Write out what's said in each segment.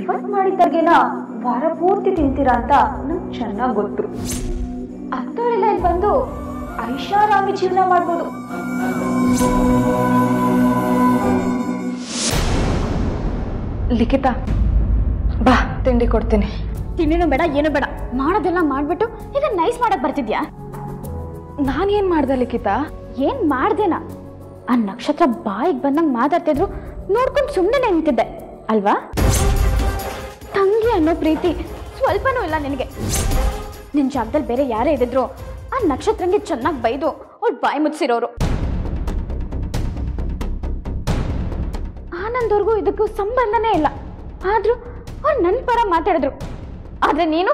ಇವತ್ ಮಾಡಿದ್ದಾಗೇನ ವಾರ ಪೂರ್ತಿ ತಿಂತೀರಾ ಅಂತ ನಂಗೆ ಚೆನ್ನಾಗಿ ಗೊತ್ತು ಅಂಥವರೆಲ್ಲ ಇಲ್ಲಿ ಬಂದು ಐಷಾರಾಮಿ ಜೀವನ ಮಾಡ್ಬೋದು ಲಿಖಿತ ಬಾ ತಿಂಡಿ ಕೊಡ್ತೀನಿ ತಿಂಡಿನೂ ಬೇಡ ಏನು ಬೇಡ ಮಾಡೋದೆಲ್ಲ ಮಾಡ್ಬಿಟ್ಟು ಈಗ ನೈಸ್ ಮಾಡಕ್ ಬರ್ತಿದ್ಯಾ ನಾನೇನ್ ಮಾಡ್ದೆ ಲಿಖಿತ ಏನ್ ಮಾಡ್ದೇನಾ ಆ ನಕ್ಷತ್ರ ಬಾಯಿಗೆ ಬಂದಂಗ್ ಮಾತಾಡ್ತಿದ್ರು ನೋಡ್ಕೊಂಡು ಸುಮ್ಮನೆ ನಿಂತಿದ್ದೆ ಅಲ್ವಾ ತಂಗಿ ಅನ್ನೋ ಪ್ರೀತಿ ಸ್ವಲ್ಪನೂ ಇಲ್ಲ ನಿನಗೆ ನಿನ್ ಜಾಗದಲ್ಲಿ ಬೇರೆ ಯಾರೇ ಇದ್ದಿದ್ರು ಆ ನಕ್ಷತ್ರಂಗೆ ಚೆನ್ನಾಗಿ ಬೈದು ಅವ್ಳು ಬಾಯಿ ಮುಚ್ಚಿರೋರು ಆನಂದವ್ರಿಗೂ ಇದಕ್ಕೂ ಸಂಬಂಧನೇ ಇಲ್ಲ ಆದ್ರೂ ಅವ್ರು ನನ್ನ ಪರ ಮಾತಾಡಿದ್ರು ಆದ್ರೆ ನೀನು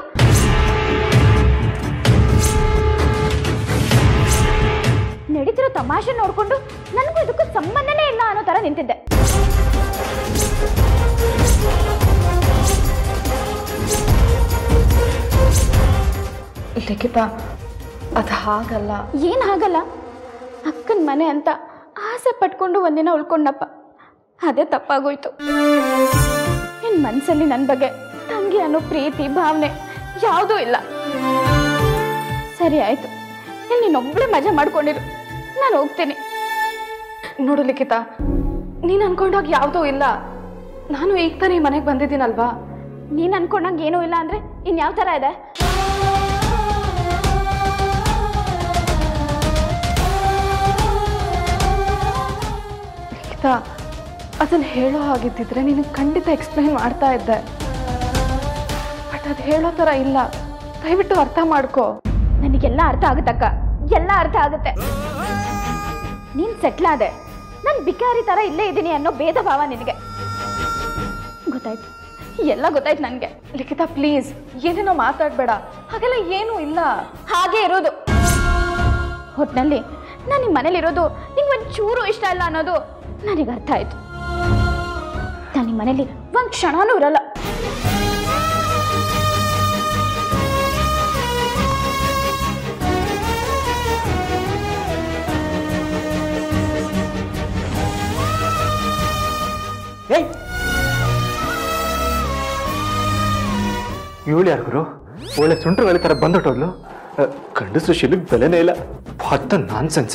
ನಡೀತಿರೋ ತಮಾಷೆ ನೋಡ್ಕೊಂಡು ನನಗೂ ಇದಕ್ಕೂ ಸಂಬಂಧನೇ ಇಲ್ಲ ಅನ್ನೋ ತರ ನಿಂತಿದ್ದೆ ಲಿಖಿತ ಅದು ಹಾಗಲ್ಲ ಏನ್ ಹಾಗಲ್ಲ ಅಕ್ಕನ ಮನೆ ಅಂತ ಆಸೆ ಪಟ್ಕೊಂಡು ಒಂದಿನ ಉಳ್ಕೊಂಡಪ್ಪ ಅದೇ ತಪ್ಪಾಗೋಯ್ತು ನಿನ್ ಮನ್ಸಲ್ಲಿ ನನ್ನ ಬಗ್ಗೆ ತಂಗಿ ಅನ್ನೋ ಪ್ರೀತಿ ಭಾವನೆ ಯಾವುದೂ ಇಲ್ಲ ಸರಿ ಆಯ್ತು ಇಲ್ಲಿ ನೀನೊಬ್ಳೆ ಮಜಾ ಮಾಡ್ಕೊಂಡಿರು ನಾನು ಹೋಗ್ತೀನಿ ನೋಡು ಲಿಖಿತ ನೀನು ಅನ್ಕೊಂಡಾಗ ಯಾವುದೂ ಇಲ್ಲ ನಾನು ಈಗ ತಾನೇ ಮನೆಗೆ ಬಂದಿದ್ದೀನಲ್ವಾ ನೀನ್ ಅನ್ಕೊಂಡಂಗೆ ಏನೂ ಇಲ್ಲ ಅಂದ್ರೆ ಇನ್ಯಾವ ಥರ ಇದೆ ಲಿಖಿತ ಅದನ್ನು ಹೇಳೋ ಹಾಗಿದ್ದಿದ್ರೆ ನೀನು ಖಂಡಿತ ಎಕ್ಸ್ಪ್ಲೈನ್ ಮಾಡ್ತಾ ಇದ್ದೆ ಬಟ್ ಅದು ಹೇಳೋ ಥರ ಇಲ್ಲ ದಯವಿಟ್ಟು ಅರ್ಥ ಮಾಡ್ಕೋ ನನಗೆಲ್ಲ ಅರ್ಥ ಆಗುತ್ತಕ್ಕ ಎಲ್ಲ ಅರ್ಥ ಆಗುತ್ತೆ ನೀನ್ ಸೆಟ್ಲ್ ಆದೆ ನಾನು ಬಿಕಾರಿ ತರ ಇಲ್ಲೇ ಇದ್ದೀನಿ ಅನ್ನೋ ಭೇದ ಭಾವ ನಿನಗೆ ಗೊತ್ತಾಯ್ತು ಎಲ್ಲ ಗೊತ್ತಾಯ್ತು ನನಗೆ ಲಿಖಿತ ಪ್ಲೀಸ್ ಏನೇನೋ ಮಾತಾಡಬೇಡ ಹಾಗೆಲ್ಲ ಏನೂ ಇಲ್ಲ ಹಾಗೆ ಇರೋದು ಹೊಟ್ನಲ್ಲಿ ನಾನು ನಿಮ್ಮ ಮನೇಲಿರೋದು ನಿಂಗೆ ಒಂದು ಚೂರು ಇಷ್ಟ ಇಲ್ಲ ಅನ್ನೋದು ನನಗೆ ಅರ್ಥ ಆಯ್ತು ನಾನು ನಿಮ್ಮ ಮನೇಲಿ ಒಂದು ಕ್ಷಣನೂ ಇರಲ್ಲ ಏಯ್ ಇವಳು ಯಾರು ಗುರು ಒಳ್ಳೆ ಸುಂಟ್ರುಗಳ ಥರ ಬಂದ್ಬಿಟ್ಟೋದ್ಲು ಗಂಡಸರು ಶಿಲಿಗೆ ಬೆಲೆನೇ ಇಲ್ಲ ವಾಟ್ ನಾನ್ ಸೆನ್ಸ್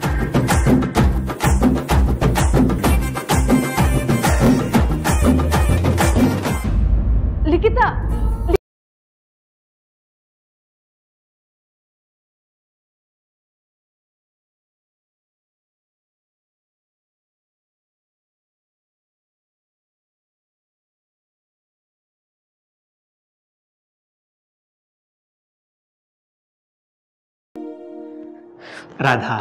ಲಿಖಿತ ರಾಧಾ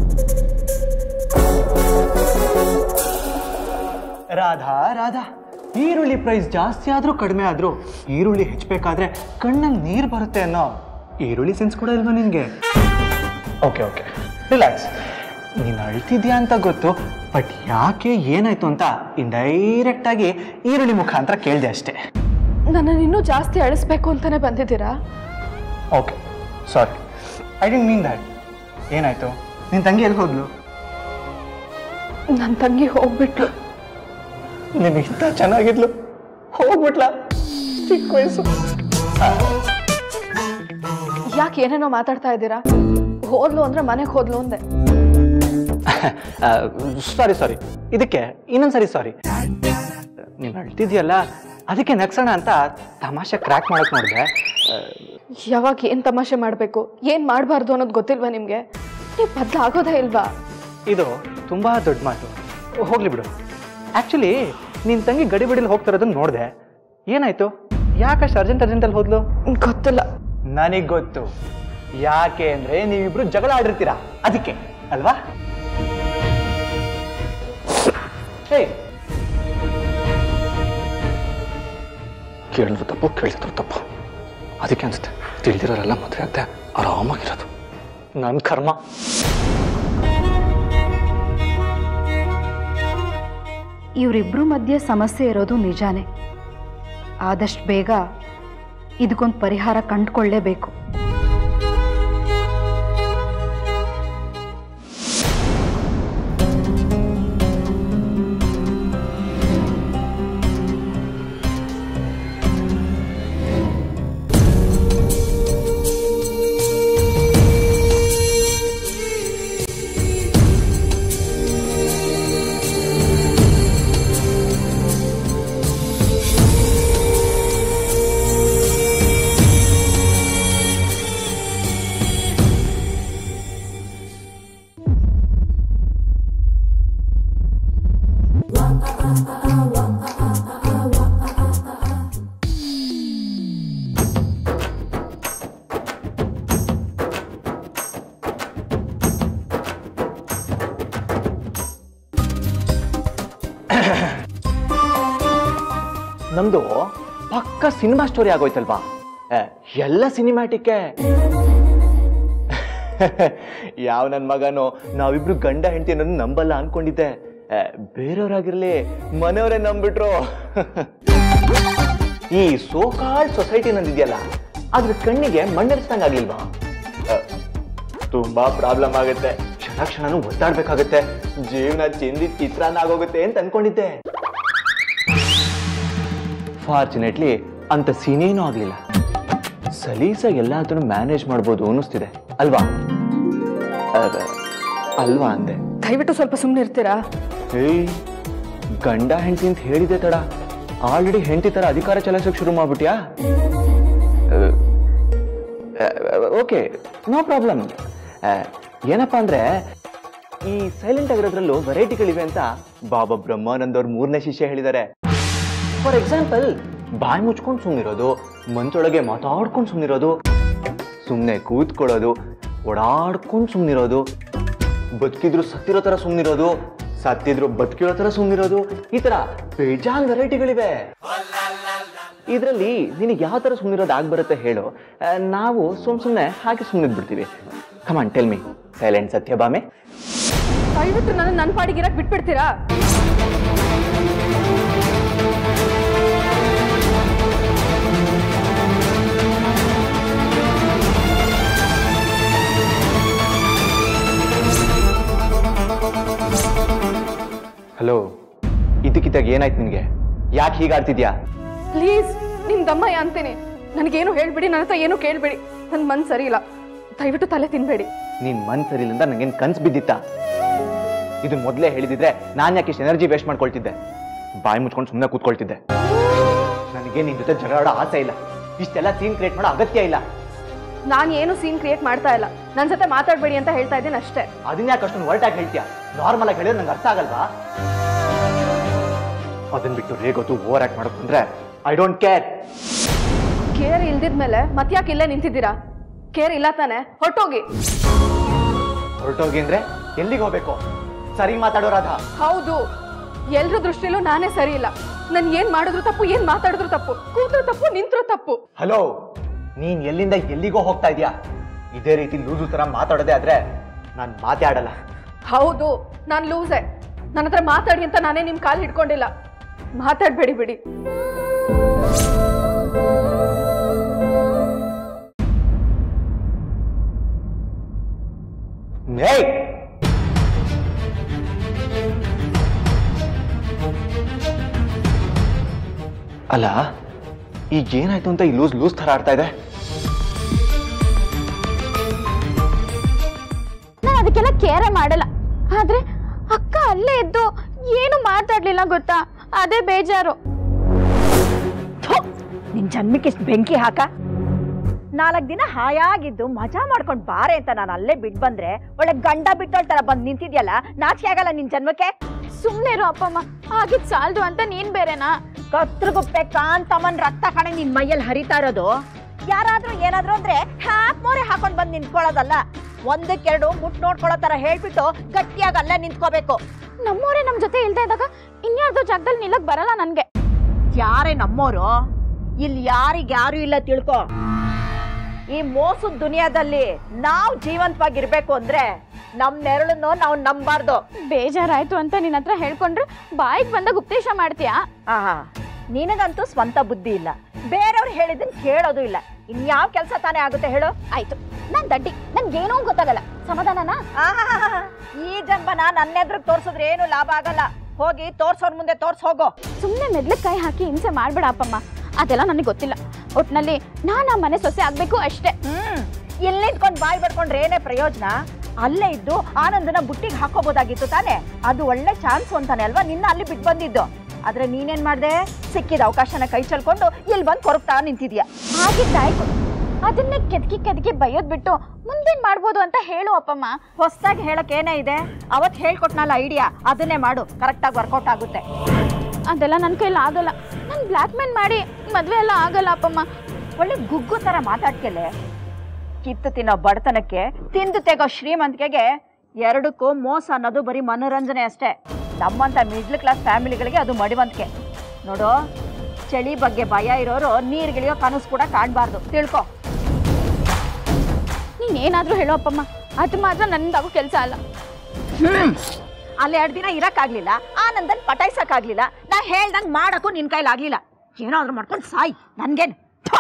ರಾಧಾ ರಾಧಾ ಈರುಳ್ಳಿ ಪ್ರೈಸ್ ಜಾಸ್ತಿ ಆದರೂ ಕಡಿಮೆ ಆದರೂ ಈರುಳ್ಳಿ ಹೆಚ್ಚಬೇಕಾದ್ರೆ ಕಣ್ಣಲ್ಲಿ ನೀರು ಬರುತ್ತೆ ಅನ್ನೋ ಈರುಳ್ಳಿ ಸೆನ್ಸ್ ಕೂಡ ಇಲ್ವಾ ನಿನಗೆ ಓಕೆ ಓಕೆ ರಿಲ್ಯಾಕ್ಸ್ ನೀನು ಅಳ್ತಿದ್ಯಾ ಅಂತ ಗೊತ್ತು ಬಟ್ ಯಾಕೆ ಏನಾಯ್ತು ಅಂತ ಇಂಡೈರೆಕ್ಟ್ ಆಗಿ ಈರುಳ್ಳಿ ಮುಖಾಂತರ ಕೇಳಿದೆ ಅಷ್ಟೇ ನನ್ನನ್ನು ಇನ್ನೂ ಜಾಸ್ತಿ ಅಳಿಸ್ಬೇಕು ಅಂತಾನೆ ಬಂದಿದ್ದೀರಾ okay sorry I didn't mean that ಏನಾಯ್ತು ನಿನ್ನ ತಂಗಿ ಎಲ್ಲಿ ಹೋದ್ಲು ನನ್ನ ತಂಗಿ ಹೋಗ್ಬಿಟ್ಲು ನೀನು ಇಷ್ಟ ಚೆನ್ನಾಗಿದ್ಲು ಹೋಗ್ಬಿಟ್ಲ ಚಿಕ್ಕ ವಯಸ್ಸು ಯಾಕೆ ಏನೇನೋ ಮಾತಾಡ್ತಾ ಇದ್ದೀರಾ ಹೋದ್ಲು ಅಂದ್ರೆ ಮನೆಗೆ ಹೋದ್ಲು ಅಂದೆ ಸಾರಿ ಸಾರಿ ಇದಕ್ಕೆ ಇನ್ನೊಂದ್ಸರಿ ಸಾರಿ ನೀನು ಅಳ್ತಿದ್ಯಲ್ಲ ಅದಕ್ಕೆ ನಗ್ಸೋಣ ಅಂತ ತಮಾಷೆ ಕ್ರ್ಯಾಕ್ ಮಾಡಕ್ ನೋಡಿದೆ ಯಾವಾಗ ಏನು ತಮಾಷೆ ಮಾಡಬೇಕು ಏನು ಮಾಡಬಾರ್ದು ಅನ್ನೋದು ಗೊತ್ತಿಲ್ವಾ ನಿಮಗೆ ನೀವು ಬದಲಾಗೋದೇ ಇಲ್ವಾ ಇದು ತುಂಬಾ ದೊಡ್ಡ ಮಾತು ಹೋಗ್ಲಿ ಬಿಡು ಆಕ್ಚುಲಿ ನಿನ್ನ ತಂಗಿ ಗಡಿ ಬಿಡಿಲಿ ಹೋಗ್ತಿರೋದನ್ನ ನೋಡಿದೆ ಏನಾಯ್ತು ಯಾಕಷ್ಟು ಅರ್ಜೆಂಟ್ ಅರ್ಜೆಂಟಲ್ಲಿ ಹೋದ್ಲು ಗೊತ್ತಿಲ್ಲ ನನಗೆ ಗೊತ್ತು ಯಾಕೆ ಅಂದ್ರೆ ನೀವಿಬ್ರು ಜಗಳ ಆಡಿರ್ತೀರಾ ಅದಕ್ಕೆ ಅಲ್ವಾ ಹೇ ಕೇಳಿದ್ರು ತಪ್ಪು ಕೇಳಿದ್ರು ತಪ್ಪು ಅದಕ್ಕೆ ಅನ್ಸುತ್ತೆ ತಿಳಿದಿರೋರೆಲ್ಲ ಮದುವೆ ಆಗದೆ ಆರಾಮಾಗಿರೋದು ನನ್ನ ಕರ್ಮ ಇವರಿಬ್ಬರ ಮಧ್ಯೆ ಸಮಸ್ಯೆ ಇರೋದು ನಿಜಾನೇ ಆದಷ್ಟು ಬೇಗ ಇದಕ್ಕೊಂದು ಪರಿಹಾರ ಕಂಡುಕೊಳ್ಳೇಬೇಕು ನಮ್ದು ಪಕ್ಕ ಸಿನಿಮಾ ಸ್ಟೋರಿ ಆಗೋಯ್ತಲ್ವಾ ಏ, ಎಲ್ಲ ಸಿನಿಮ್ಯಾಟಿಕ್ಕೆ ಯಾವ ನನ್ನ ಮಗನೋ ನಾವಿಬ್ರು ಗಂಡ ಹೆಂಡತಿ ಅನ್ನೋದು ನಂಬಲ್ಲ ಅನ್ಕೊಂಡಿದ್ದೆ ಏ, ಬೇರೆಯವ್ರಾಗಿರ್ಲಿ ಮನೆಯವರೇ ನಂಬಿಟ್ರು ಈ ಸೋಕಾಲ್ಡ್ ಸೊಸೈಟಿ ನಂದಿದೆಯಲ್ಲ ಅದ್ರ ಕಣ್ಣಿಗೆ ಮಣ್ಣೆರ್ಸ್ದಂಗ್ ಆಗ್ಲಿಲ್ವಾ ಏ, ತುಂಬಾ ಪ್ರಾಬ್ಲಮ್ ಆಗುತ್ತೆ ಕ್ಷಣ ಕ್ಷಣನೂ ಒದ್ದಾಡ್ಬೇಕಾಗತ್ತೆ ಜೀವನ ಚಿಂದಿ ಚಿತ್ರಾನ್ನ ಆಗೋಗುತ್ತೆ ಅಂತ ಅನ್ಕೊಂಡಿದ್ದೆ ಫಾರ್ಚುನೇಟ್ಲಿ ಅಂತ ಸೀನೇನೂ ಆಗ್ಲಿಲ್ಲ ಸಲೀಸಾಗಿ ಎಲ್ಲದನ್ನು ಮ್ಯಾನೇಜ್ ಮಾಡ್ಬೋದು ಅನ್ನಿಸ್ತಿದೆ ಅಲ್ವಾ ಅದ, ಅಲ್ವಾ ಅಂದೆ ದಯವಿಟ್ಟು ಸ್ವಲ್ಪ ಸುಮ್ಮನೆ ಇರ್ತೀರಾ ಏಯ್ ಗಂಡ ಹೆಂಡತಿ ಅಂತ ಹೇಳಿದೆ ತಡ ಆಲ್ರೆಡಿ ಹೆಂಡತಿ ತರ ಅಧಿಕಾರ ಚಲಾಯಿಸೋಕೆ ಶುರು ಮಾಡ್ಬಿಟ್ಯಾ ಓಕೆ ನೋ ಪ್ರಾಬ್ಲಮ್ ಏನಪ್ಪಾ ಅಂದ್ರೆ ಈ ಸೈಲೆಂಟ್ ಆಗಿರೋದ್ರಲ್ಲೂ ವೆರೈಟಿಗಳಿವೆ ಅಂತ ಬಾಬಾ ಬ್ರಹ್ಮಾನಂದ್ ಅವ್ರ ಮೂರನೇ ಶಿಷ್ಯ ಹೇಳಿದ್ದಾರೆ ಫಾರ್ ಎಕ್ಸಾಂಪಲ್ ಬಾಯಿ ಮುಚ್ಕೊಂಡು ಸುಮ್ಮನಿರೋದು ಮಂಚೊಳಗೆ ಮಾತಾಡ್ಕೊಂಡು ಸುಮ್ಮನಿರೋದು ಸುಮ್ಮನೆ ಕೂತ್ಕೊಳ್ಳೋದು ಓಡಾಡ್ಕೊಂಡು ಸುಮ್ಮನಿರೋದು ಬದುಕಿದ್ರು ಸತ್ತಿರೋ ಥರ ಸುಮ್ಮನಿರೋದು ಸತ್ತಿದ್ರು ಬದುಕಿರೋ ಥರ ಸುಮ್ಮನಿರೋದು ಈ ಥರ ಬೇಜಾನ್ ವೆರೈಟಿಗಳಿವೆ ಇದರಲ್ಲಿ ನಿನಗೆ ಯಾವ ಥರ ಸುಮ್ಮನಿರೋದು ಆಗ್ಬರುತ್ತೆ ಹೇಳು ಆ, ನಾವು ಸುಮ್ ಸುಮ್ಮನೆ ಹಾಗೆ ಸುಮ್ಮನೆ ಬಿಡ್ತೀವಿ ಕಮಾನ್ ಟೆಲ್ ಮಿ ಸೈಲೆಂಟ್ ಸತ್ಯಭಾಮೆ ದಯವಿಟ್ಟು ನನ್ನ ನನ್ನ ಪಾಡಿಗಿರಕ್ ಬಿಟ್ಬಿಡ್ತೀರಾ ಹಲೋ ಇದಕ್ಕಿದ್ದಾಗ ಏನಾಯ್ತು ನಿನಗೆ ಯಾಕೆ ಹೀಗಾಡ್ತಿದ್ಯಾ ಪ್ಲೀಸ್ ನಿಮ್ ದಮ್ಮಯ್ಯ ಅಂತೀನಿ ನನಗೇನು ಹೇಳ್ಬಿಡಿ ನನ್ನ ಹತ್ರ ಏನು ಕೇಳ್ಬೇಡಿ ನನ್ನ ಮನ್ ಸರಿ ಇಲ್ಲ ದಯವಿಟ್ಟು ತಲೆ ತಿನ್ಬೇಡಿ ನೀನ್ ಮನ್ ಸರಿಲ್ಲ ಅಂತ ನಂಗೇನ್ ಕನ್ಸ್ ಬಿದ್ದಿತ್ತ ಇದು ಮೊದಲೇ ಹೇಳಿದಿದ್ರೆ ನಾನು ಯಾಕೆ ಇಷ್ಟು ಎನರ್ಜಿ ವೇಸ್ಟ್ ಮಾಡ್ಕೊಳ್ತಿದ್ದೆ ಬಾಯಿ ಮುಚ್ಕೊಂಡು ಸುಮ್ಮನೆ ಕೂತ್ಕೊಳ್ತಿದ್ದೆ ನನಗೆ ನಿನ್ ಜೊತೆ ಜಗಳಾಡೋ ಆಸೆ ಇಲ್ಲ ಇಷ್ಟೆಲ್ಲ ಸೀನ್ ಕ್ರಿಯೇಟ್ ಮಾಡೋ ಅಗತ್ಯ ಇಲ್ಲ ನಾನು ಏನು ಸೀನ್ ಕ್ರಿಯೇಟ್ ಮಾಡ್ತಾ ಇಲ್ಲ ನನ್ನ ಜೊತೆ ಮಾತಾಡಬೇಡಿ ಅಂತ ಹೇಳ್ತಾ ಇದ್ದೀನಿ ಅಷ್ಟೇ ಅದನ್ನ ಯಾಕೆ ಅಷ್ಟೊಂದು ವರ್ಟಾಗಿ ಹೇಳ್ತೀಯ ನಾರ್ಮಲ್ ಆಗಿ ಹೇಳಿದ್ರೆ ನಂಗೆ ಅರ್ಥ ಆಗಲ್ವಾ ಅದನ್ನ ಬಿಟ್ಟು ರೇಗೋದು ಓವರ್ ಆಕ್ಟ್ ಮಾಡಕ್ ಬಂದ್ರೆ ಐ ಡೋಂಟ್ ಕೇರ್ ಕೇರ್ ಇಲ್ದಿದ್ಮೇಲೆ ಮತ್ಯಾಕೆ ಇಲ್ಲೇ ನಿಂತಿದ್ದೀರಾ ಕೇರ್ ಇಲ್ಲ ತಾನೆ ಹೊಟ್ಟೋಗಿ ಹೊರಟೋಗಿ ಅಂದ್ರೆ ಎಲ್ಲಿಗೆ ಹೋಗ್ಬೇಕು ಸರಿ ಮಾತಾಡೋ ರಾಧಾ ಹೌದು ಎಲ್ರ ದೃಷ್ಟಿಲೂ ನಾನೇ ಸರಿ ಇಲ್ಲ ನನ್ ಏನ್ ಮಾಡಿದ್ರು ತಪ್ಪು ಏನ್ ಮಾತಾಡಿದ್ರು ತಪ್ಪು ಕೂತ್ರು ತಪ್ಪು ನಿಂತ್ರು ತಪ್ಪು ಹಲೋ ನೀನ್ ಎಲ್ಲಿಂದ ಎಲ್ಲಿಗೋ ಹೋಗ್ತಾ ಇದೀಯಾ ಇದೇ ರೀತಿ ಲೂಸು ತರ ಮಾತಾಡೋದೇ ಆದ್ರೆ ನಾನು ಮಾತಾಡಲ್ಲ ಹೌದು ನಾನ್ ಲೂಸೆ ನನ್ನ ಹತ್ರ ಮಾತಾಡಿ ಅಂತ ನಾನೇ ನಿಮ್ ಕಾಲ್ ಹಿಡ್ಕೊಂಡಿಲ್ಲ ಮಾತಾಡ್ಬೇಡಿ ಬಿಡಿ ಏಯ್ ಅಲ್ಲ ಈಗ ಏನಾಯ್ತು ಅಂತ ಈ ಲೂಸ್ ಲೂಸ್ ತರ ಆಡ್ತಾ ಇದೆ ನಾನು ಅದಕ್ಕೆಲ್ಲ ಕೇರೆ ಮಾಡಲ್ಲ ಆದ್ರೆ ಅಕ್ಕ ಅಲ್ಲೇ ಇದ್ದು ಏನು ಮಾತಾಡ್ಲಿಲ್ಲ ಗೊತ್ತಾ ಅದೇ ಬೇಜಾರು ಥು, ನಿನ್ ಜನ್ಮಕ್ಕೆ ಎಷ್ಟು ಬೆಂಕಿ ಹಾಕ ನಾಲ್ಕು ದಿನ ಹಾಯಾಗಿದ್ದು ಮಜಾ ಮಾಡ್ಕೊಂಡ್ ಬಾರೆ ಅಂತ ನಾನು ಅಲ್ಲೇ ಬಿಟ್ ಬಂದ್ರೆ ಒಳ್ಳೆ ಗಂಡ ಬಿಟ್ಟೋಳ್ ತರ ಬಂದ್ ನಿಂತಿದ್ಯಲ್ಲ ನಾಚಿಕೆ ಆಗಲ್ಲ ನಿನ್ ಜನ್ಮಕ್ಕೆ ಸುಮ್ನೆ ಇರೋ ಅಪ್ಪಮ್ಮ ಆಗಿದ್ ಸಾಲ್ದು ಅಂತ ನೀನ್ ಬೇರೆನಾ ಕತ್ರಗುಪ್ಪೆ ಕಾಂತಮ್ಮನ್ ರಕ್ತ ಕಣೆ ನಿನ್ ಮೈಯಲ್ಲಿ ಹರಿತಾ ಇರೋದು ಯಾರಾದ್ರೂ ಏನಾದ್ರೂ ಅಂದ್ರೆ ಹ್ಯಾಪ್ ಮೋರೆ ಹಾಕೊಂಡ್ ಬಂದ್ ನಿಂತ್ಕೊಳ್ಳೋದಲ್ಲ ಒಂದಕ್ಕೆರಡು ಮುಟ್ ನೋಡ್ಕೊಳ್ಳೋ ತರ ಹೇಳ್ಬಿಟ್ಟು ಗಟ್ಟಿಯಾಗಿ ಅಲ್ಲೇ ನಿಂತ್ಕೋಬೇಕು ನಮ್ಮೋರೇ ನಮ್ ಜೊತೆ ಇಲ್ದೇ ಇದ್ದಾಗ ಇನ್ಯಾರ್ದೋ ಜಾಗದಲ್ಲಿ ನಿಲ್ಲಕ್ ಬರಲ್ಲ ನನ್ಗೆ ಯಾರೇ ನಮ್ಮೋರು ಇಲ್ಲಿ ಯಾರಿಗ್ ಯಾರು ಇಲ್ಲ ತಿಳ್ಕೊ ಈ ಮೋಸದ ದುನಿಯಾದಲ್ಲಿ ನಾವ್ ಜೀವಂತವಾಗಿರ್ಬೇಕು ಅಂದ್ರೆ ನಮ್ ನೆರಳನ್ನು ನಾವು ನಂಬಾರ್ದು ಬೇಜಾರಾಯ್ತು ಅಂತ ನಿನ್ನ ಹತ್ರ ಹೇಳ್ಕೊಂಡ್ರೆ ಬಾಯಿಗೆ ಬಂದಾಗ ಉಪದೇಶ ಮಾಡ್ತೀಯಾ ಆಹಾ ನಿನಗಂತೂ ಸ್ವಂತ ಬುದ್ಧಿ ಇಲ್ಲ ಬೇರೆಯವ್ರು ಹೇಳಿದ್ದನ್ ಕೇಳೋದು ಇಲ್ಲ ಇನ್ಯಾವ ಕೆಲಸ ತಾನೇ ಆಗುತ್ತೆ ಹೇಳು ಆಯ್ತು ನಾನ್ ದಡ್ಡಿ ನನ್ಗೇನೂ ಗೊತ್ತಾಗಲ್ಲ ಸಮಾಧಾನನಾ ಆಹಾಹಾಹಾ. ಈ ಜನ್ಮನ ನನ್ನೆದ್ರಿಗೆ ತೋರ್ಸಿದ್ರೆ ಏನು ಲಾಭ ಆಗಲ್ಲ ಹೋಗಿ ತೋರ್ಸೋರ್ ಮುಂದೆ ತೋರ್ಸ್ ಹೋಗೋ ಸುಮ್ಮನೆ ಮೆದ್ಲಕ್ ಕೈ ಹಾಕಿ ಹಿಂಸೆ ಮಾಡ್ಬೇಡ ಅಪ್ಪಮ್ಮ ಅದೆಲ್ಲ ನನಗೆ ಗೊತ್ತಿಲ್ಲ ಒಟ್ನಲ್ಲಿ ನಾನು ಆ ಮನೆ ಸೊಸೆ ಆಗ್ಬೇಕು ಅಷ್ಟೇ ಹ್ಮ್ ಇಲ್ಲಿ ನಿಂತ್ಕೊಂಡ್ ಬಾಯಿ ಬಡ್ಕೊಂಡ್ರೆ ಏನೇ ಪ್ರಯೋಜನ ಅಲ್ಲೇ ಇದ್ದು ಆನಂದನ ಬುಟ್ಟಿಗೆ ಹಾಕೋಬೋದಾಗಿತ್ತು ತಾನೆ ಅದು ಒಳ್ಳೆ ಚಾನ್ಸ್ ಅಂತಾನೆ ಅಲ್ವಾ ನಿನ್ನ ಅಲ್ಲಿ ಬಿಟ್ಟು ಬಂದಿದ್ದು ಆದ್ರೆ ನೀನೇನ್ ಮಾಡ್ದೆ ಸಿಕ್ಕಿದ ಅವಕಾಶನ ಕೈ ಚೆಲ್ಕೊಂಡು ಇಲ್ಲಿ ಬಂದು ಕೊರಗ್ತಾ ನಿಂತಿದ್ಯಾ ಆಗಿದ್ದಾಯ್ತು ಅದನ್ನೇ ಕೆದಕಿ ಕೆದಕಿ ಬೈಯೋದ್ ಬಿಟ್ಟು ಮುಂದೇನ್ ಮಾಡ್ಬೋದು ಅಂತ ಹೇಳು ಅಪ್ಪಮ್ಮ ಹೊಸ್ದಾಗಿ ಹೇಳಕ್ ಏನೇ ಇದೆ ಅವತ್ ಹೇಳ್ಕೊಟ್ನಲ್ಲ ಐಡಿಯಾ ಅದನ್ನೇ ಮಾಡು ಕರೆಕ್ಟಾಗಿ ವರ್ಕೌಟ್ ಆಗುತ್ತೆ ಅದೆಲ್ಲ ನನ್ನ ಕೈಲಿ ಆಗಲ್ಲ ನಾನು ಬ್ಲ್ಯಾಕ್ ಮೇಲ್ ಮಾಡಿ ಮದ್ವೆ ಎಲ್ಲ ಆಗಲ್ಲ ಅಪ್ಪಮ್ಮ ಒಳ್ಳೆ ಗುಗ್ಗು ತರ ಮಾತಾಡ್ಕೆಲೆ ಕಿತ್ತು ತಿನ್ನೋ ಬಡತನಕ್ಕೆ ತಿಂದು ತೆಗೋ ಶ್ರೀಮಂತಿಕೆಗೆ ಎರಡಕ್ಕೂ ಮೋಸ ಅನ್ನೋದು ಬರೀ ಮನೋರಂಜನೆ ಅಷ್ಟೇ ನಮ್ಮಂತ ಮಿಡ್ಲ್ ಕ್ಲಾಸ್ ಫ್ಯಾಮಿಲಿಗಳಿಗೆ ಅದು ಮಡಿವಂತಿಕೆ ನೋಡು ಚಳಿ ಬಗ್ಗೆ ಭಯ ಇರೋರು ನೀರ್ಗಿಳಿಯೋ ಕನಸು ಕೂಡ ಕಾಣಬಾರ್ದು ತಿಳ್ಕೊ ನೀನೇನಾದರೂ ಹೇಳೋ ಅಪ್ಪಮ್ಮ ಅದು ಮಾತ್ರ ನನ್ನದಾಗೋ ಕೆಲಸ ಅಲ್ಲ ಅಲ್ಲಿ ಎರಡು ದಿನ ಇರಕ್ಕಾಗ್ಲಿಲ್ಲ ಆನಂದನ್ ಪಟಾಯ್ಸಕ್ಕಾಗ್ಲಿಲ್ಲ ನಾ ಹೇಳ್ದಂಗ್ ಮಾಡಕ್ಕೂ ನಿನ್ ಕೈಲಾಗ್ಲಿಲ್ಲ ಏನಾದ್ರೂ ಮಾಡ್ಕೊಂಡು ಸಾಯ್ ನನ್ಗೇನ್ ಥು.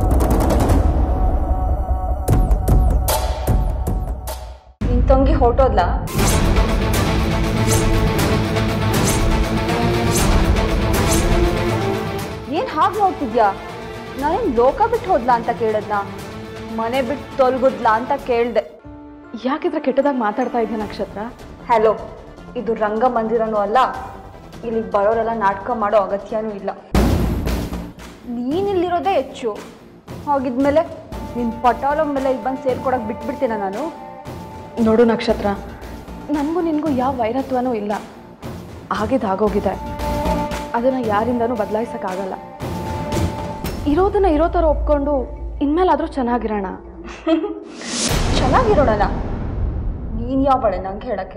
ನಿನ್ ತಂಗಿ ಹೊರಟೋದ್ಲಾ ಏನ್ ಹಾಗೆ ನೋಡ್ತಿದ್ಯಾ ನಾನೇನ್ ಲೋಕ ಬಿಟ್ಟು ಹೋದ್ಲಾ ಅಂತ ಕೇಳದ್ನ ಮನೆ ಬಿಟ್ಟು ತೊಲ್ಗುದ್ಲಾ ಅಂತ ಕೇಳ್ದೆ ಯಾಕಿದ್ರೆ ಕೆಟ್ಟದಾಗ ಮಾತಾಡ್ತಾ ಇದ್ದೆ ನಕ್ಷತ್ರ ಹಲೋ ಇದು ರಂಗಮಂದಿರನೂ ಅಲ್ಲ ಇಲ್ಲಿಗೆ ಬರೋರೆಲ್ಲ ನಾಟಕ ಮಾಡೋ ಅಗತ್ಯನೂ ಇಲ್ಲ ನೀನಿಲ್ಲಿರೋದೇ ಹೆಚ್ಚು ಹಾಗಿದ್ಮೇಲೆ ನಿನ್ನ ಪಟಾಲ ಮೇಲೆ ಇಲ್ಲಿ ಬಂದು ಸೇರ್ಕೊಡಕ್ಕೆ ಬಿಟ್ಬಿಡ್ತೀನ ನಾನು ನೋಡು ನಕ್ಷತ್ರ ನನಗೂ ನಿನಗೂ ಯಾವ ವೈರತ್ವನೂ ಇಲ್ಲ ಆಗಿದ್ದು ಆಗೋಗಿದೆ ಅದನ್ನು ಯಾರಿಂದನೂ ಬದಲಾಯಿಸೋಕ್ಕಾಗಲ್ಲ ಇರೋದನ್ನ ಇರೋ ಥರ ಒಪ್ಕೊಂಡು ಇನ್ಮೇಲಾದರೂ ಚೆನ್ನಾಗಿರೋಣ ಚೆನ್ನಾಗಿರೋಣ ನೀನು ಯಾವ ಬಳೆ ನಂಗೆ ಹೇಳಕ್ಕೆ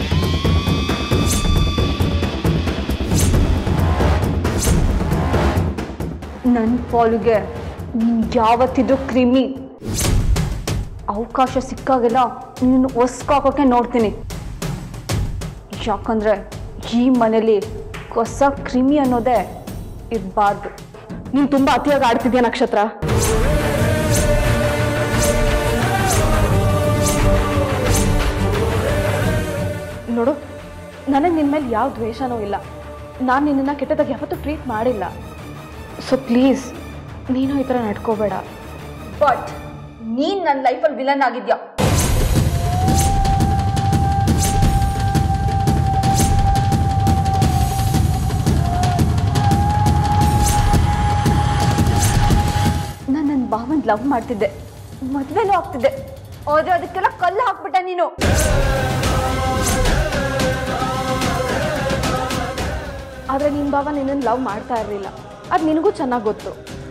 ನನ್ನ ಪಾಲಿಗೆ ನೀನು ಯಾವತ್ತಿದ್ರು ಕ್ರಿಮಿ ಅವಕಾಶ ಸಿಕ್ಕಾಗೆಲ್ಲ ನೀನು ಒಸ್ಕಾಕೋಕೆ ನೋಡ್ತೀನಿ ಯಾಕಂದ್ರೆ ಈ ಮನೇಲಿ ಹೊಸ ಕ್ರಿಮಿ ಅನ್ನೋದೇ ಇರಬಾರ್ದು ನೀನು ತುಂಬ ಅತಿಯಾಗಿ ಆಡ್ತಿದ್ಯಾ ನಕ್ಷತ್ರ ನೋಡು ನನಗೆ ನಿನ್ನ ಮೇಲೆ ಯಾವ ದ್ವೇಷನೂ ಇಲ್ಲ ನಾನು ನಿನ್ನನ್ನು ಕೆಟ್ಟದಾಗ ಯಾವತ್ತೂ ಟ್ರೀಟ್ ಮಾಡಿಲ್ಲ ಸೊ ಪ್ಲೀಸ್ ನೀನು ಈ ಥರ ನಡ್ಕೋಬೇಡ ಬಟ್ ನೀನು ನನ್ನ ಲೈಫಲ್ಲಿ ವಿಲನ್ ಆಗಿದ್ಯಾ ನಾನು ನನ್ನ ಭಾವನ್ ಲವ್ ಮಾಡ್ತಿದ್ದೆ ಮದುವೆನೂ ಆಗ್ತಿದ್ದೆ ಆದ್ರೆ ಅದಕ್ಕೆಲ್ಲ ಕಲ್ಲು ಹಾಕ್ಬಿಟ್ಟೆ ನೀನು ಆದರೆ ನಿನ್ನ ಭಾವ ನಿನ್ನನ್ನು ಲವ್ ಮಾಡ್ತಾ ಇರಲಿಲ್ಲ ಅದು ನಿನಗೂ ಚೆನ್ನಾಗಿ ಗೊತ್ತು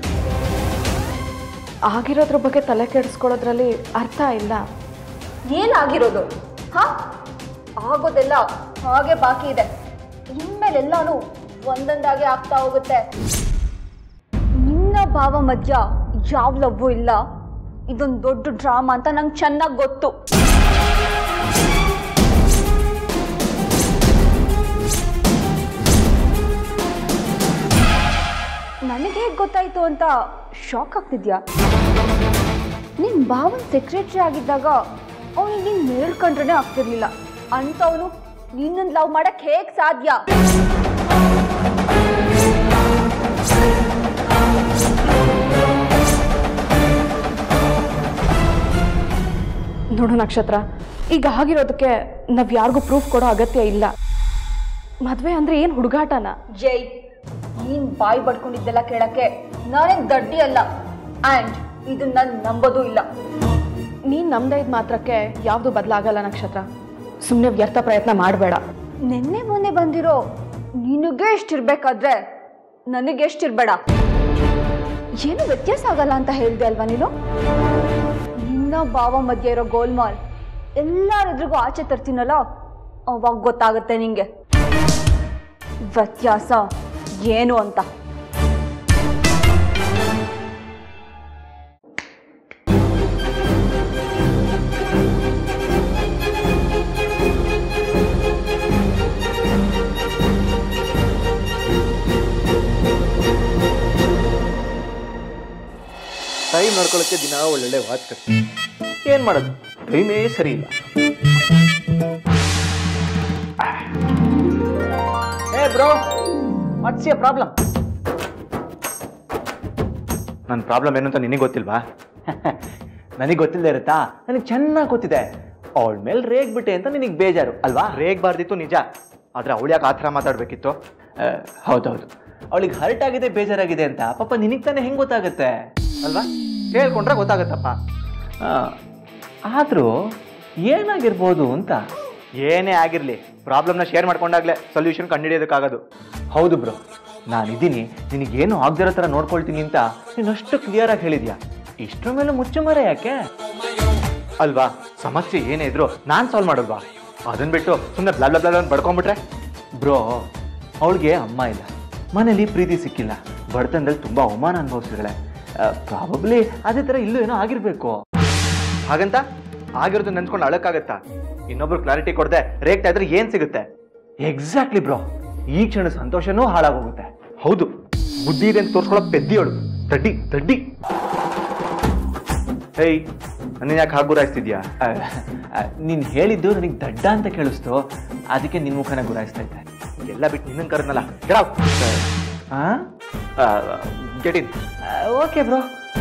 ಆಗಿರೋದ್ರ ಬಗ್ಗೆ ತಲೆ ಕೆಡಿಸ್ಕೊಳ್ಳೋದ್ರಲ್ಲಿ ಅರ್ಥ ಇಲ್ಲ ಏನಾಗಿರೋದು ಹಾ ಆಗೋದೆಲ್ಲ ಹಾಗೆ ಬಾಕಿ ಇದೆ ಇನ್ಮೇಲೆಲ್ಲಾನು ಒಂದೊಂದಾಗೆ ಆಗ್ತಾ ಹೋಗುತ್ತೆ ನಿನ್ನ ಭಾವ ಮಧ್ಯ ಯಾವ ಲವ್ವು ಇಲ್ಲ ಇದೊಂದು ದೊಡ್ಡ ಡ್ರಾಮಾ ಅಂತ ನಂಗೆ ಚೆನ್ನಾಗಿ ಗೊತ್ತು ನನಗೆ ಹೇಗೆ ಗೊತ್ತಾಯ್ತು ಅಂತ ಶಾಕ್ ಆಗ್ತಿದ್ಯಾ ನಿನ್ ಭಾವನ್ ಸೆಕ್ರೆಟರಿ ಆಗಿದ್ದಾಗ ಅವನಿಗೆ ನೀನ್ ಮೇಲ್ಕೊಂಡ್ರೆ ಆಗ್ತಿರ್ಲಿಲ್ಲ ಅಂತವನು ನಿನ್ನನ್ನು ಲವ್ ಮಾಡಕ್ ಹೇಗ್ ಸಾಧ್ಯ ನೋಡು ನಕ್ಷತ್ರ ಈಗ ಆಗಿರೋದಕ್ಕೆ ನಾವ್ ಯಾರಿಗೂ ಪ್ರೂಫ್ ಕೊಡೋ ಅಗತ್ಯ ಇಲ್ಲ ಮದ್ವೆ ಅಂದ್ರೆ ಏನ್ ಹುಡುಗಾಟನ ಜೈ ನೀನ್ ಬಾಯಿ ಬಡ್ಕೊಂಡಿದ್ದೆಲ್ಲ ಕೇಳಕ್ಕೆ ನಾನೇನ್ ದಡ್ಡಿ ಅಲ್ಲ ಅಂಡ್ ಇದು ನನ್ ನಂಬೋದು ಇಲ್ಲ ನೀನ್ ನಂಬದೇ ಇದ್ ಮಾತ್ರಕ್ಕೆ ಯಾವ್ದು ಬದಲಾಗಲ್ಲ ನಕ್ಷತ್ರ ಸುಮ್ಮನೆ ವ್ಯರ್ಥ ಪ್ರಯತ್ನ ಮಾಡಬೇಡ ನಿನ್ನೆ ಮೊನ್ನೆ ಬಂದಿರೋ ನಿನಗೆ ಎಷ್ಟಿರ್ಬೇಕಾದ್ರೆ ನನಗೆ ಎಷ್ಟಿರ್ಬೇಡ ಏನು ವ್ಯತ್ಯಾಸ ಆಗಲ್ಲ ಅಂತ ಹೇಳ್ದೆ ಅಲ್ವಾ ನೀನು ನಿನ್ನ ಭಾವ ಮಧ್ಯೆ ಇರೋ ಗೋಲ್ಮಾಲ್ ಎಲ್ಲರೆದ್ರಿಗೂ ಆಚೆ ತರ್ತೀನಲ್ಲ ಅವಾಗ ಗೊತ್ತಾಗುತ್ತೆ ನಿಂಗೆ ವ್ಯತ್ಯಾಸ ಏನು ಅಂತ ಟೈಮ್ ನೋಡ್ಕೊಳ್ಳೋಕ್ಕೆ ದಿನ ಒಳ್ಳೊಳ್ಳೆ ವಾಚ್ ಕಟ್ತೀನಿ ಏನು ಮಾಡೋದು ಟೈಮೇ ಸರಿ ಇಲ್ಲ ಏ ಬ್ರೋ ವಾಟ್ಸ್ ಯರ್ ಪ್ರಾಬ್ಲಮ್ ನನ್ನ ಪ್ರಾಬ್ಲಮ್ ಏನು ಅಂತ ನಿನಗೆ ಗೊತ್ತಿಲ್ವಾ ನನಗೆ ಗೊತ್ತಿಲ್ಲದೆ ಇರುತ್ತಾ ನನಗೆ ಚೆನ್ನಾಗಿ ಗೊತ್ತಿದೆ ಅವಳ ಮೇಲೆ ರೇಗ್ಬಿಟ್ಟೆ ಅಂತ ನಿನಗೆ ಬೇಜಾರು ಅಲ್ವಾ ರೇಗ್ಬಾರ್ದಿತ್ತು ನಿಜ ಆದರೆ ಅವಳು ಯಾಕೆ ಆ ಥರ ಮಾತಾಡಬೇಕಿತ್ತು ಹೌದೌದು ಅವಳಿಗೆ ಹರ್ಟ್ ಆಗಿದೆ ಬೇಜಾರಾಗಿದೆ ಅಂತ ಪಾಪ ನಿನಗೆ ತಾನೇ ಹೆಂಗೆ ಗೊತ್ತಾಗುತ್ತೆ ಅಲ್ವಾ ಹೇಳ್ಕೊಂಡ್ರೆ ಗೊತ್ತಾಗತ್ತಪ್ಪ ಆದರೂ ಏನಾಗಿರ್ಬೋದು ಅಂತ ಏನೇ ಆಗಿರಲಿ ಪ್ರಾಬ್ಲಮ್ನ ಶೇರ್ ಮಾಡ್ಕೊಂಡಾಗಲೇ ಸೊಲ್ಯೂಷನ್ ಕಂಡುಹಿಡಿಯೋದಕ್ಕಾಗೋದು ಹೌದು ಬ್ರೋ ನಾನಿದ್ದೀನಿ ನಿನಗೇನು ಆಗದಿರೋ ಥರ ನೋಡ್ಕೊಳ್ತೀನಿ ಅಂತ ನೀನು ಅಷ್ಟು ಕ್ಲಿಯರಾಗಿ ಹೇಳಿದ್ಯಾ ಇಷ್ಟರ ಮೇಲೆ ಮುಚ್ಚುಮರೆ ಯಾಕೆ ಅಲ್ವಾ ಸಮಸ್ಯೆ ಏನೇ ಇದ್ರು ನಾನು ಸಾಲ್ವ್ ಮಾಡಲ್ವಾ ಅದನ್ನ ಬಿಟ್ಟು ಸುಮ್ಮನೆ ಬ್ಲಾ ಬ್ಲಾ ಬ್ಲಾ ಅಂತ ಬಡ್ಕೊಂಡ್ಬಿಟ್ರೆ ಬ್ರೋ ಅವಳಿಗೆ ಅಮ್ಮ ಇಲ್ಲ ಮನೇಲಿ ಪ್ರೀತಿ ಸಿಕ್ಕಿಲ್ಲ ಬಡತನದಲ್ಲಿ ತುಂಬ ಅವಮಾನ ಅನುಭವಿಸಿದಾಳೆ ಪ್ರಾಬಬ್ಲಿ ಅದೇ ಥರ ಇಲ್ಲೂ ಏನೋ ಆಗಿರ್ಬೇಕು ಹಾಗಂತ ಆಗಿರೋದು ನೆನ್ಸ್ಕೊಂಡು ಅಳಕ್ಕಾಗತ್ತಾ ಇನ್ನೊಬ್ರು ಕ್ಲಾರಿಟಿ ಕೊಡದೆ ರೇಗ್ತಾ ಇದ್ರೆ ಏನ್ ಸಿಗುತ್ತೆ ಎಕ್ಸಾಕ್ಟ್ಲಿ ಬ್ರೋ ಈ ಕ್ಷಣ ಸಂತೋಷನೂ ಹಾಳಾಗೋಗುತ್ತೆ ಹೌದು ಬುದ್ಧಿ ಇದೆ ಅಂತ ತೋರ್ಸ್ಕೊಳ್ಳೋ ಪೆದ್ದಿಯೋಳು ದಡ್ಡಿ ದಡ್ಡಿ ಹೇಯ್ ನನ್ನ ಯಾಕೆ ಹಾಗೆ ಗುರಾಯಿಸ್ತಿದ್ಯಾ ನೀನು ಹೇಳಿದ್ದು ನನಗೆ ದಡ್ಡ ಅಂತ ಕೇಳಿಸ್ತು ಅದಕ್ಕೆ ನಿನ್ನ ಮುಖನ ಗುರಾಯಿಸ್ತಾ ಇದ್ದೆ ಎಲ್ಲ ಬಿಟ್ಟು ನಿನ್ನನ್ನು ಕರೆದ್ನಲ್ಲ ಗೆಟ್ ಇನ್ ಓಕೆ ಬ್ರೋ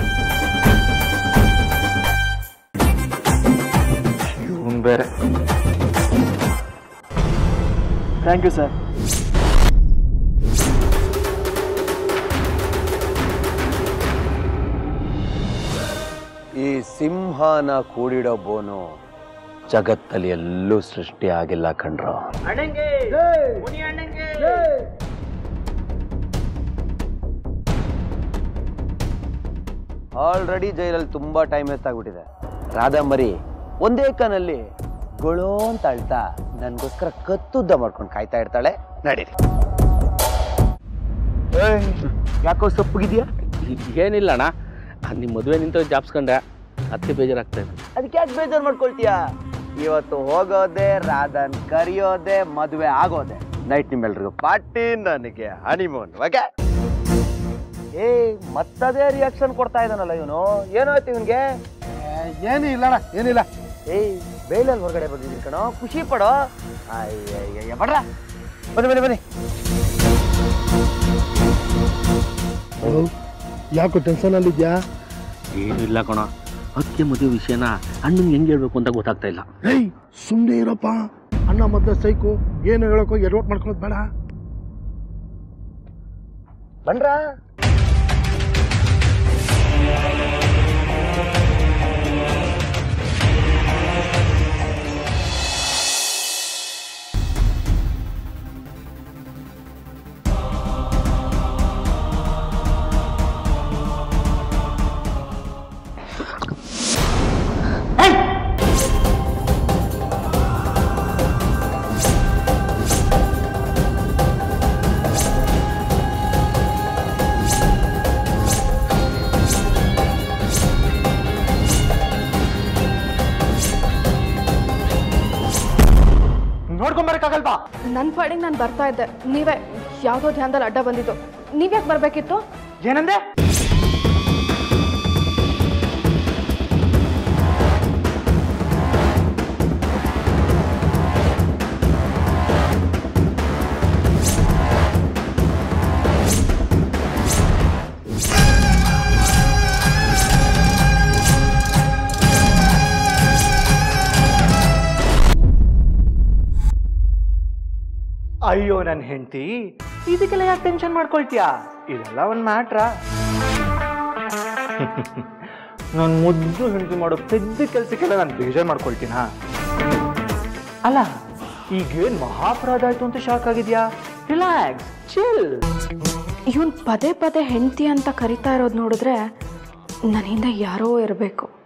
ಇವನ್ ಬೇರೆ ಥ್ಯಾಂಕ್ ಯು ಸರ್ ಈ ಸಿಂಹನ ಕೂಡಿಡೋ ಬೋನು ಜಗತ್ತಲ್ಲಿ ಎಲ್ಲೂ ಸೃಷ್ಟಿ ಆಗಿಲ್ಲ ಕಣ್ರೋ ಆಲ್ರೆಡಿ ಜೈಲಲ್ಲಿ ತುಂಬಾ ಟೈಮ್ ಎತ್ತಾಗ್ಬಿಟ್ಟಿದೆ ರಾಧಂಬರಿ ಒಂದೇ ಕನಲ್ಲಿ ಗೊಳೋ ಅಂತ ಅಳ್ತಾ ನನ್ಗೋಸ್ಕರ ಕತ್ತುದ್ದ ಮಾಡ್ಕೊಂಡು ಕಾಯ್ತಾ ಇರ್ತಾಳೆ ನಡೀರಿ ಯಾಕೋ ಸಪ್ಪಗಿದ್ಯಾ ಏನಿಲ್ಲ ಅಣ್ಣ ನಿಮ್ಮ ಮದುವೆ ನಿಂತ ಜಾಬ್ಸ್ಕೊಂಡೆ ಅದಕ್ಕೆ ಬೇಜಾರಾಗ್ತಾ ಇದೆ ಅದಕ್ಕೆ ಯಾಕೆ ಬೇಜಾರು ಮಾಡ್ಕೊಳ್ತೀಯಾ ಇವತ್ತು ಹೋಗೋದೆ ರಾಧನ್ ಕರಿಯೋದೆ ಮದುವೆ ಆಗೋದೆ ನೈಟ್ ನಿಮ್ಮೆಲ್ರಿಗೂ ಪಾರ್ಟಿ ನನಗೆ ಹನಿಮೂನ್ ಓಕೆ ಏ ಮತ್ತದೇ ರಿಯಾಕ್ಷನ್ ಕೊಡ್ತಾ ಇದ್ದಾನಲ್ಲ ಇವನು ಏನಾಯ್ತು ಇವನ್ಗೆ ಏನು ಇಲ್ಲಣ್ಣ ಏನಿಲ್ಲ ಏಯ್ ಬೇಲಲ್ಲಿ ಹೊರಗಡೆ ಬಂದಿದ್ದೀನಿ ಕಣೋ ಖುಷಿ ಪಡೋ ಅಯ್ಯಯ್ಯ ಬಡ್ರ ಬನ್ನಿ ಬನ್ನಿ ಬನ್ನಿ ಯಾಕೋ ಟೆನ್ಷನ್ ಅಲ್ಲಿದ್ಯಾ ಏನೂ ಇಲ್ಲ ಕಣ ಅದಕ್ಕೆ ಮದುವೆ ವಿಷಯನ ಅಣ್ಣಂಗೆ ಹೆಂಗೆ ಹೇಳ್ಬೇಕು ಅಂತ ಗೊತ್ತಾಗ್ತಾ ಇಲ್ಲ ಏಯ್ ಸುಮ್ಮನೆ ಇರಪ್ಪ ಅಣ್ಣ ಮದ್ದೆ ಸೈಕು ಏನು ಹೇಳೋಕೋ ಎಡವಟ್ ಮಾಡ್ಕೊಳ್ಳೋದು ಬೇಡ ಬನ್ರ ನೋಡ್ಕೊಂಬರಕ್ಕಾಗಲ್ವಾ ನನ್ನ ಪಾಡಿಗೆ ನಾನು ಬರ್ತಾ ಇದ್ದೆ ನೀವೇ ಯಾವುದೋ ಧ್ಯಾನದಲ್ಲಿ ಅಡ್ಡ ಬಂದಿದ್ದು ನೀವ್ಯಾಕೆ ಬರಬೇಕಿತ್ತು ಏನಂದೆ ಅಯ್ಯೋ ನನ್ನ ಹೆಂಡತಿ ಇದಕ್ಕೆಲ್ಲ ಯಾಕೆ ಟೆನ್ಷನ್ ಮಾಡ್ಕೊಳ್ತೀಯಾ ಇದೆಲ್ಲ ಒಂದು ಮ್ಯಾಟ್ರ ನಾನು ಮುದ್ದು ಹೆಂಡತಿ ಮಾಡೋ ಪೆದ್ದ ಕೆಲಸಕ್ಕೆಲ್ಲ ನಾನು ಬೇಜಾರು ಮಾಡ್ಕೊಳ್ತೀನಾ ಅಲ್ಲ ಈಗೇನು ಮಹಾಪರಾಧ ಆಯ್ತು ಅಂತ ಶಾಕ್ ಆಗಿದ್ಯಾ ರಿಲ್ಯಾಕ್ಸ್ ಚಿಲ್ ಇವನ್ ಪದೇ ಪದೇ ಹೆಂಡತಿ ಅಂತ ಕರಿತಾ ಇರೋದು ನೋಡಿದ್ರೆ ನನ್ನಿಂದ ಯಾರೋ ಇರಬೇಕು